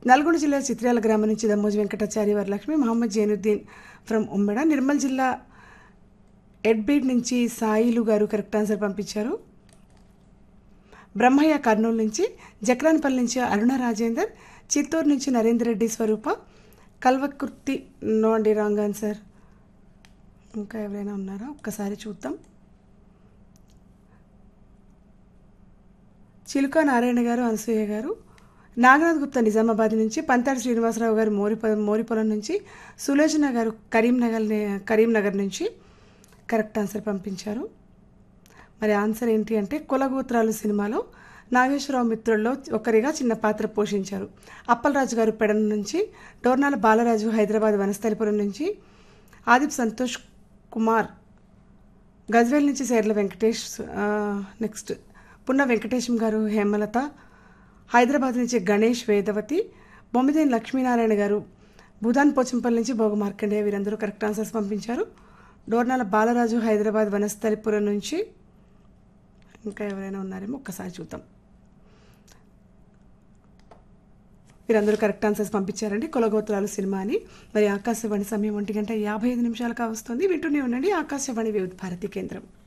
నల్గొండ జిల్లా చిత్రాల గ్రామం నుంచి దమ్మోజి వెంకటాచారి వరలక్ష్మి మహమ్మద్ జైనుద్దీన్ ఫ్రమ్ ఉమ్మెడ నిర్మల్ జిల్లా ఎడ్బీడ్ నుంచి సాయిలు గారు కరెక్ట్ ఆన్సర్ పంపించారు బ్రహ్మయ్య కర్నూలు నుంచి జక్రాన్పల్లి నుంచి అరుణ రాజేందర్ చిత్తూరు నుంచి నరేందర్ రెడ్డి స్వరూప కల్వకుర్తి నో అండి రాంగ్ ఆన్సర్ ఇంకా ఎవరైనా ఉన్నారా ఒక్కసారి చూద్దాం చిలుక నారాయణ గారు అనసూయ గారు నాగనాథ్ గుప్తా నిజామాబాద్ నుంచి పంతాడి శ్రీనివాసరావు గారు మోరిప మోరిపొలం నుంచి సులోచన గారు కరీంనగర్ కరీంనగర్ నుంచి కరెక్ట్ ఆన్సర్ పంపించారు మరి ఆన్సర్ ఏంటి అంటే కులగోత్రాలు సినిమాలో నాగేశ్వరరావు మిత్రుల్లో ఒకరిగా చిన్న పాత్ర పోషించారు అప్పలరాజు గారు పెడన నుంచి డోర్నాల బాలరాజు హైదరాబాద్ వనస్థలిపురం నుంచి ఆదిప్ సంతోష్ కుమార్ గజ్వేల్ నుంచి సేర్ల వెంకటేష్ ఆ, నెక్స్ట్ పున్న వెంకటేశం గారు హేమలత హైదరాబాద్ నుంచి గణేష్ వేదవతి బొమ్మిదేని లక్ష్మీనారాయణ గారు భూదాన్ పోచంపల్లి నుంచి భోగ మార్కండేయ వీరందరూ కరెక్ట్ ఆన్సర్స్ పంపించారు డోర్నాల బాలరాజు హైదరాబాద్ వనస్థలిపురం నుంచి ఇంకా ఎవరైనా ఉన్నారేమో ఒక్కసారి చూద్దాం వీరందరూ కరెక్ట్ ఆన్సర్స్ పంపించారండి కులగోత్రాలు సినిమా అని మరి ఆకాశవాణి సమయం ఒంటి గంట యాభై ఐదు నిమిషాలుగా వస్తుంది వింటూనే ఉండండి ఆకాశవాణి వివిధ భారతి కేంద్రం